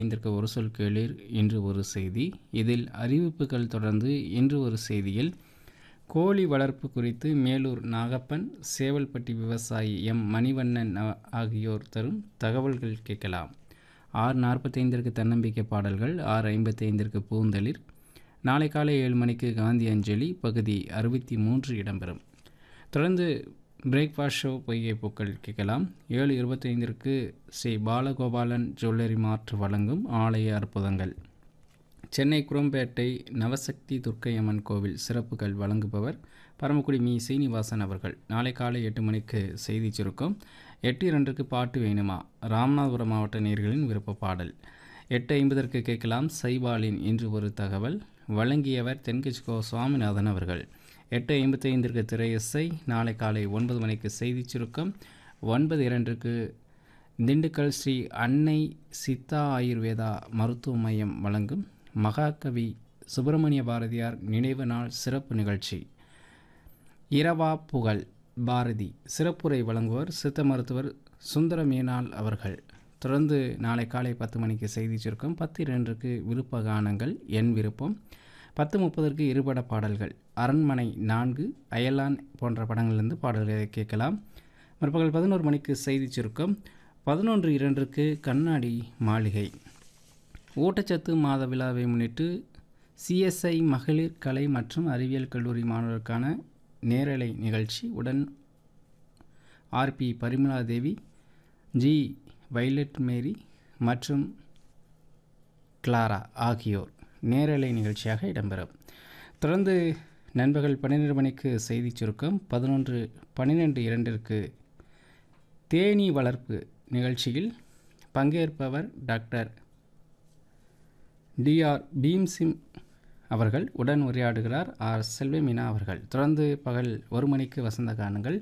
ஐந்திற்கு ஒரு சொல் கேளீர் இன்று ஒரு செய்தி இதில் அறிவிப்புகள் தொடர்ந்து இன்று ஒரு செய்தியில் கோழி வளர்ப்பு குறித்து மேலூர் நாகப்பன் சேவல்பட்டி விவசாயி எம் மணிவண்ணன் அ- ஆகியோர் தரும் தகவல்கள் கேட்கலாம் ஆறு நாற்பத்தைந்திற்கு தன்னம்பிக்கை பாடல்கள் ஆறு ஐம்பத்தைந்திற்கு பூந்தளிர் நாளை காலை ஏழு மணிக்கு காந்தி அஞ்சலி பகுதி அறுபத்தி மூன்று இடம்பெறும் தொடர்ந்து பிரேக்ஃபாஸ்ட் ஷோ பொய்கை பூக்கள் கேட்கலாம் ஏழு இருபத்தைந்திற்கு ஸ்ரீ பாலகோபாலன் ஜுவல்லரி மார்ட் வழங்கும் ஆலய அற்புதங்கள் சென்னை குரம்பேட்டை நவசக்தி துர்க்கையம்மன் கோவில் சிறப்புகள் வழங்குபவர் பரமக்குடி மீ சீனிவாசன் அவர்கள் நாளை காலை எட்டு மணிக்கு செய்தி சுருக்கம் எட்டு இரண்டுக்கு பாட்டு வேணுமா ராமநாதபுரம் மாவட்ட நேர்களின் விருப்ப பாடல் எட்டு ஐம்பதற்கு கேட்கலாம் சைபாலின் இன்று ஒரு தகவல் வழங்கியவர் தென்கட்சிகோ சுவாமிநாதன் அவர்கள் எட்டு ஐம்பத்தைந்திற்கு திரையசை நாளை காலை ஒன்பது மணிக்கு செய்தி சுருக்கம் ஒன்பது இரண்டுக்கு திண்டுக்கல் ஸ்ரீ அன்னை சித்தா ஆயுர்வேதா மருத்துவ மையம் வழங்கும் மகாகவி சுப்பிரமணிய பாரதியார் நினைவு நாள் சிறப்பு நிகழ்ச்சி இரவா புகழ் பாரதி சிறப்புரை வழங்குவர் சித்த மருத்துவர் சுந்தர மீனால் அவர்கள் தொடர்ந்து நாளை காலை பத்து மணிக்கு செய்தி சுருக்கம் பத்து இரண்டுக்கு விருப்ப கானங்கள் என் விருப்பம் பத்து முப்பதற்கு இருபட பாடல்கள் அரண்மனை நான்கு அயலான் போன்ற படங்களிலிருந்து பாடல்களை கேட்கலாம் முற்பகல் பதினோரு மணிக்கு செய்தி சுருக்கம் பதினொன்று இரண்டுக்கு கண்ணாடி மாளிகை ஊட்டச்சத்து மாத விழாவை முன்னிட்டு சிஎஸ்ஐ மகளிர் கலை மற்றும் அறிவியல் கல்லூரி மாணவருக்கான நேரலை நிகழ்ச்சி உடன் RP Parimala Devi G Violet Mary மற்றும் கிளாரா ஆகியோர் நேரலை நிகழ்ச்சியாக இடம்பெறும் தொடர்ந்து நண்பகல் பன்னிரெண்டு மணிக்கு செய்தி சுருக்கம் பதினொன்று பன்னிரெண்டு இரண்டிற்கு தேனீ வளர்ப்பு நிகழ்ச்சியில் பங்கேற்பவர் டாக்டர் டிஆர் பீம்சிம் அவர்கள் உடன் உரையாடுகிறார் ஆர் செல்வமீனா அவர்கள் தொடர்ந்து பகல் ஒரு மணிக்கு வசந்த கானங்கள்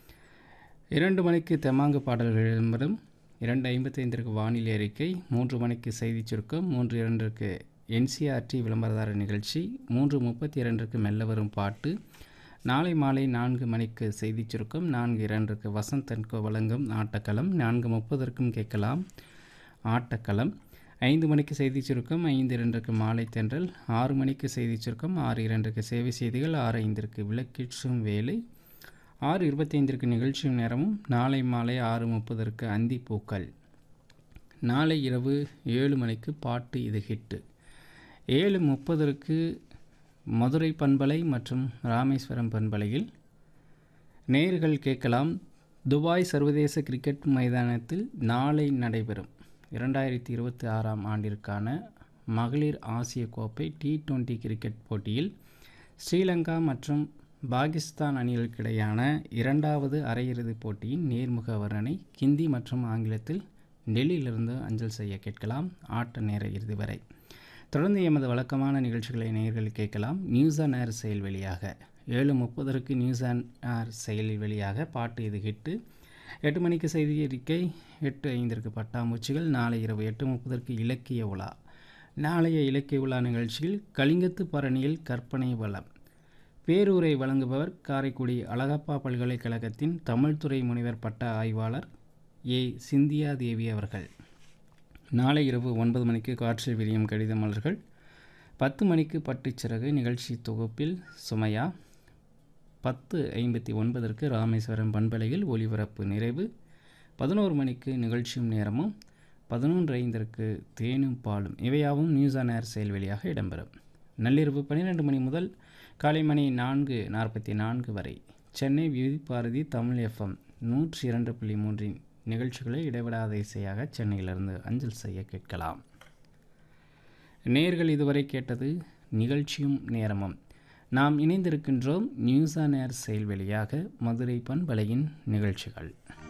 இரண்டு மணிக்கு தெம்மாங்கு பாடல்கள் இடம்பெறும் இரண்டு ஐம்பத்தைந்திற்கு வானிலை அறிக்கை மூன்று மணிக்கு செய்தி சுருக்கம் மூன்று இரண்டிற்கு என்சிஆர்டி விளம்பரதார நிகழ்ச்சி மூன்று முப்பத்தி இரண்டுக்கு மெல்ல வரும் பாட்டு நாளை மாலை நான்கு மணிக்கு செய்தி சுருக்கம் நான்கு இரண்டுக்கு வசந்த் அன்கோ வழங்கும் ஆட்டக்களம் நான்கு முப்பதற்கும் கேட்கலாம் ஆட்டக்களம் ஐந்து மணிக்கு செய்தி சுருக்கம் ஐந்து இரண்டுக்கு மாலை தென்றல் ஆறு மணிக்கு செய்தி சுருக்கம் ஆறு இரண்டுக்கு சேவை செய்திகள் ஆறு ஐந்திற்கு விளக்கிற்றும் வேலை ஆறு இருபத்தைந்திற்கு நிகழ்ச்சியும் நேரமும் நாளை மாலை ஆறு முப்பதற்கு அந்தி பூக்கள் நாளை இரவு ஏழு மணிக்கு பாட்டு இது ஹிட்டு ஏழு முப்பதற்கு மதுரை பண்பலை மற்றும் ராமேஸ்வரம் பண்பலையில் நேர்கள் கேட்கலாம் துபாய் சர்வதேச கிரிக்கெட் மைதானத்தில் நாளை நடைபெறும் இரண்டாயிரத்தி இருபத்தி ஆறாம் ஆண்டிற்கான மகளிர் ஆசிய கோப்பை டி டுவெண்ட்டி கிரிக்கெட் போட்டியில் ஸ்ரீலங்கா மற்றும் பாகிஸ்தான் அணிகளுக்கிடையான இரண்டாவது அரையிறுதிப் போட்டியின் நேர்முக வர்ணனை ஹிந்தி மற்றும் ஆங்கிலத்தில் டெல்லியிலிருந்து அஞ்சல் செய்ய கேட்கலாம் ஆட்ட நேர இறுதி வரை தொடர்ந்து எமது வழக்கமான நிகழ்ச்சிகளை நேயர்கள் கேட்கலாம் நியூஸ் ஆன் ஏர் செயல் வழியாக ஏழு முப்பதற்கு நியூஸ் ஆன் ஏர் செயலி வழியாக பாட்டு இது ஹிட்டு எட்டு மணிக்கு செய்தி அறிக்கை எட்டு ஐந்திற்கு பட்டாம்பூச்சிகள் நாளை இரவு எட்டு முப்பதற்கு இலக்கிய உலா நாளைய இலக்கிய உலா நிகழ்ச்சியில் கலிங்கத்து பரணியில் கற்பனை வளம் பேரூரை வழங்குபவர் காரைக்குடி அழகப்பா பல்கலைக்கழகத்தின் தமிழ்துறை முனைவர் பட்ட ஆய்வாளர் ஏ சிந்தியா தேவி அவர்கள் நாளை இரவு ஒன்பது மணிக்கு காற்றில் விரியும் கடித மலர்கள் பத்து மணிக்கு பட்டுச்சிறகு நிகழ்ச்சி தொகுப்பில் சுமையா பத்து ஐம்பத்தி ஒன்பதற்கு ராமேஸ்வரம் பண்பலையில் ஒளிபரப்பு நிறைவு பதினோரு மணிக்கு நிகழ்ச்சியும் நேரமும் பதினொன்று ஐந்திற்கு தேனும் பாலும் இவையாவும் நியூஸ் ஆன் ஏர் செயல் வழியாக இடம்பெறும் நள்ளிரவு பன்னிரெண்டு மணி முதல் காலை மணி நான்கு நாற்பத்தி நான்கு வரை சென்னை விவி பாரதி தமிழ் எஃப்எம் நூற்றி இரண்டு புள்ளி மூன்றின் நிகழ்ச்சிகளை இடைவிடாத இசையாக சென்னையிலிருந்து அஞ்சல் செய்ய கேட்கலாம் நேர்கள் இதுவரை கேட்டது நிகழ்ச்சியும் நேரமும் நாம் இணைந்திருக்கின்றோம் நியூஸ் ஆன் ஏர் செயல் வழியாக மதுரை பண்பலையின் நிகழ்ச்சிகள்